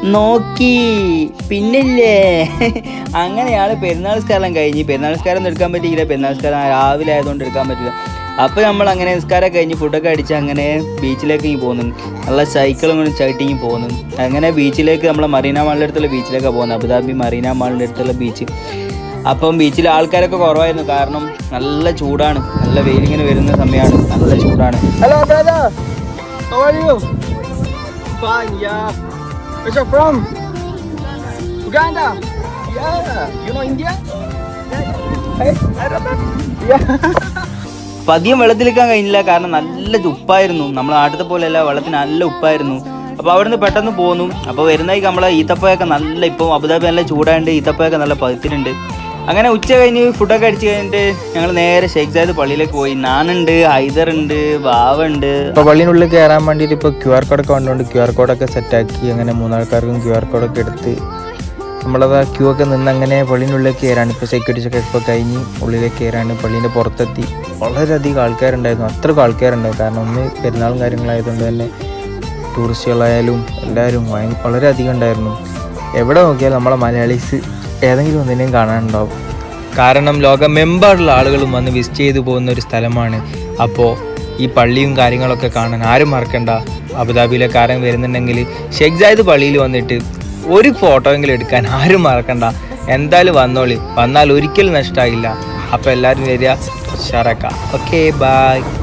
നോക്കി പിന്നില്ലേ അങ്ങനെയാണ് പെരുന്നാൾ നിസ്കാരം കഴിഞ്ഞ് പെരുന്നാൾ നിസ്കാരം ഒന്നും എടുക്കാൻ പറ്റിയില്ല പെരുന്നാൾ നിസ്കാരം രാവിലെ ആയതുകൊണ്ട് എടുക്കാൻ പറ്റില്ല അപ്പോൾ നമ്മൾ അങ്ങനെ നിസ്കാരം കഴിഞ്ഞ് ഫുഡൊക്കെ അടിച്ച് അങ്ങനെ ബീച്ചിലേക്ക് ഇങ്ങ് പോകുന്നു നല്ല സൈക്കിളും കൊണ്ട് ചവിട്ടിങ്ങി പോകുന്നു അങ്ങനെ ബീച്ചിലേക്ക് നമ്മളെ മറീന മാളിൻ്റെ അടുത്തുള്ള ബീച്ചിലേക്കാണ് പോകുന്നത് അബുദാബി മറീന മാളിൻ്റെ അടുത്തുള്ള ബീച്ച് അപ്പം ബീച്ചിൽ ആൾക്കാരൊക്കെ കുറവായിരുന്നു കാരണം നല്ല ചൂടാണ് നല്ല വെയിലിങ്ങനെ വരുന്ന സമയമാണ് നല്ല ചൂടാണ് hello brother how are you fine ya Where's you from? Uganda. Yeah. You know India? Hey, I don't know. Yeah. അപ്പൊ അധികം വെള്ളത്തിലേക്കാൻ കഴിഞ്ഞില്ല കാരണം നല്ല ഉപ്പായിരുന്നു നമ്മളെ നാട്ടിലത്തെ പോലെയല്ല വെള്ളത്തിന് നല്ല ഉപ്പായിരുന്നു അപ്പോൾ അവിടുന്ന് പെട്ടെന്ന് പോന്നു അപ്പോൾ വരുന്നതായി നമ്മളെ ഈത്തപ്പയൊക്കെ നല്ല ഇപ്പോൾ അബുദാബി നല്ല ചൂടായതുകൊണ്ട് ഈത്തപ്പയൊക്കെ നല്ല പഴുത്തിട്ടുണ്ട് അങ്ങനെ ഉച്ച കഴിഞ്ഞ് ഫുഡൊക്കെ അടിച്ച് കഴിഞ്ഞിട്ട് ഞങ്ങൾ നേരെ ഷെയ്ഖ് സാദ് പള്ളിയിലേക്ക് പോയി നാനുണ്ട് ഹൈദറുണ്ട് ബാവുണ്ട് ഇപ്പോൾ പള്ളിനുള്ളിൽ കയറാൻ വേണ്ടിയിട്ട് ഇപ്പോൾ ക്യു ആർ കോഡൊക്കെ വന്നുകൊണ്ട് ക്യു ആർ കോഡൊക്കെ സെറ്റാക്കി അങ്ങനെ മൂന്നാൾക്കാർക്കും ക്യു ആർ കോഡൊക്കെ എടുത്ത് നമ്മളത് ആ ക്യൂ ഒക്കെ നിന്ന് അങ്ങനെ പള്ളിനുള്ളിലേക്ക് കയറാണ് ഇപ്പോൾ സെക്യൂരിറ്റി ഒക്കെ ഇപ്പോൾ കഴിഞ്ഞ് ഉള്ളിലേക്ക് കയറാണ് പള്ളീൻ്റെ പുറത്തെത്തി വളരെയധികം ആൾക്കാരുണ്ടായിരുന്നു അത്രയ്ക്കും ആൾക്കാരുണ്ടായിരുന്നു കാരണം ഒന്ന് പെരുന്നാളും കാര്യങ്ങളായതുകൊണ്ട് തന്നെ ടൂറിസ്റ്റുകളായാലും എല്ലാവരും ഭയ- വളരെയധികം ഉണ്ടായിരുന്നു എവിടെ നോക്കിയാലും നമ്മളെ മലയാളീസ് ഏതെങ്കിലും ഒന്നിനെയും കാണാനുണ്ടാവും കാരണം ലോകമെമ്പാടുള്ള ആളുകളും വന്ന് വിസിറ്റ് ചെയ്തു പോകുന്ന ഒരു സ്ഥലമാണ് അപ്പോൾ ഈ പള്ളിയും കാര്യങ്ങളൊക്കെ കാണാൻ ആരും മറക്കണ്ട അബുദാബിയിലൊക്കെ ആരും വരുന്നുണ്ടെങ്കിൽ ഷെയ്ഖ് സായിദ് പള്ളിയിൽ വന്നിട്ട് ഒരു ഫോട്ടോ എങ്കിലും എടുക്കാൻ ആരും മറക്കണ്ട എന്തായാലും വന്നോളി വന്നാൽ ഒരിക്കലും നഷ്ടമാകില്ല അപ്പോൾ എല്ലാവരും വരിക ഷറക്ക ഓക്കെ ബായ്